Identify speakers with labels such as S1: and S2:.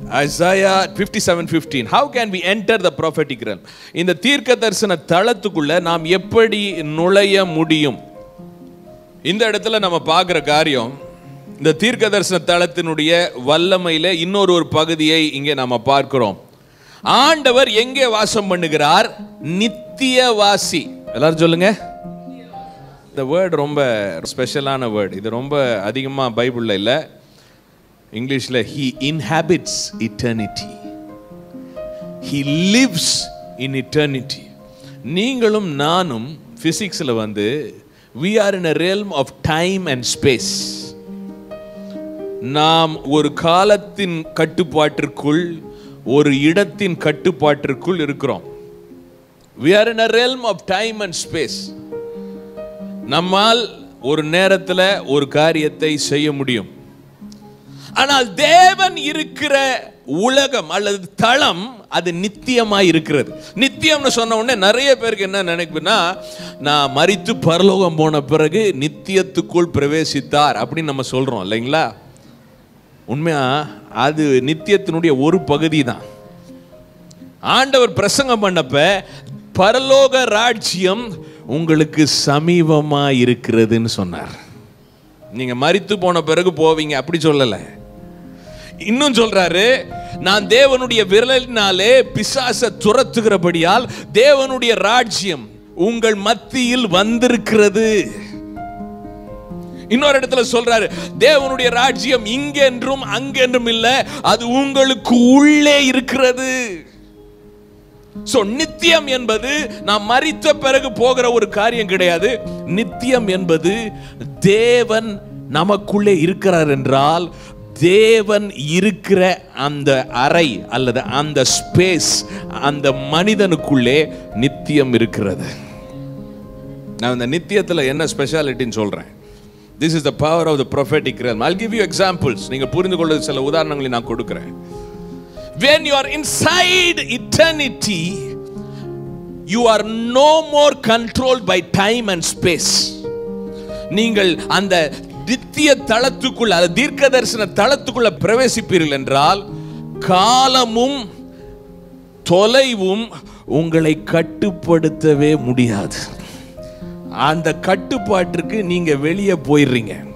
S1: Isaiah 57:15 How can we enter the prophetic realm இந்த தீர்க்க தரிசன தளத்துக்குள்ள நாம் எப்படி நுழைய முடியும் இந்த இடத்துல நம்ம பார்க்குற காரியம் இந்த தீர்க்க தரிசன தளத்தினுடைய வல்லமையில இன்னொரு ஒரு பகுதியை இங்கே நம்ம பார்க்கிறோம் ஆண்டவர் எங்கே வாசம் பண்ணுகிறார் நித்தியவாசி எல்லாரும் சொல்லுங்க இந்த வேர்டு ரொம்ப ஸ்பெஷலான வேர்டு இது ரொம்ப அதிகமாக பைபிளில் இல்லை இங்கிலீஷில் he inhabits eternity he lives in eternity நீங்களும் நானும் ஃபிசிக்ஸில் வந்து we are in a realm of time and space நாம் ஒரு காலத்தின் கட்டுப்பாட்டிற்குள் ஒரு இடத்தின் கட்டுப்பாட்டிற்குள் இருக்கிறோம் we are in a realm of time and space நம்மால் ஒரு நேரத்தில் ஒரு காரியத்தை செய்ய முடியும் ஆனால் தேவன் இருக்கிற உலகம் அல்லது தளம் அது நித்தியமா இருக்கிறது நித்தியம்னு சொன்ன உடனே நிறைய பேருக்கு என்ன நினைப்புனா நான் மரித்து பரலோகம் போன பிறகு நித்தியத்துக்குள் பிரவேசித்தார் அப்படின்னு நம்ம சொல்றோம் இல்லைங்களா உண்மையா அது நித்தியத்தினுடைய ஒரு பகுதி தான் ஆண்டவர் பிரசங்கம் பண்ணப்ப பரலோக ராஜ்யம் உங்களுக்கு சமீபமா இருக்கிறதுன்னு சொன்னார் நீங்க மரித்து போன பிறகு போவீங்க அப்படி சொல்லல இன்னும் சொல்றாரு நான் தேவனுடைய விரலினாலே பிசாச துரத்துகிறபடியால் தேவனுடைய ராஜ்யம் உங்கள் மத்தியில் வந்திருக்கிறது இன்னொரு இடத்துல சொல்றாரு தேவனுடைய ராஜ்யம் இங்கென்றும் அங்கென்றும் இல்ல அது உங்களுக்கு உள்ளே இருக்கிறது சோ நித்தியம் என்பது நாம் மரித்த பிறகு போகிற ஒரு காரியம் கிடையாது நித்தியம் என்பது தேவன் நமக்குள்ளே இருக்கிறார் என்றால் தேவன் இருக்கிற அந்த அறை அல்லது அந்த ஸ்பேஸ் அந்த மனிதனுக்குள்ளே நித்தியம் இருக்கிறது நான் இந்த நித்தியத்தில் என்ன ஸ்பெஷாலிட்டின்னு சொல்றேன் this is the power of the prophetic realm I'll give you examples நீங்க புரிந்து கொள்ள சில உதாரணங்களை நான் கொடுக்கிறேன் when you are inside eternity you are no more controlled by time and space நீங்கள் அந்த நித்திய தளத்துக்குள்ள அந்த தீர்க்க தரிசன தளத்துக்குள்ள பிரவேசிப்பீர்கள் என்றால் காலமும் தொலைவும் உங்களை கட்டுப்படுத்தவே முடியாது அந்த கட்டுப்பாட்டிற்கு நீங்க வெளியே போயிடுறீங்க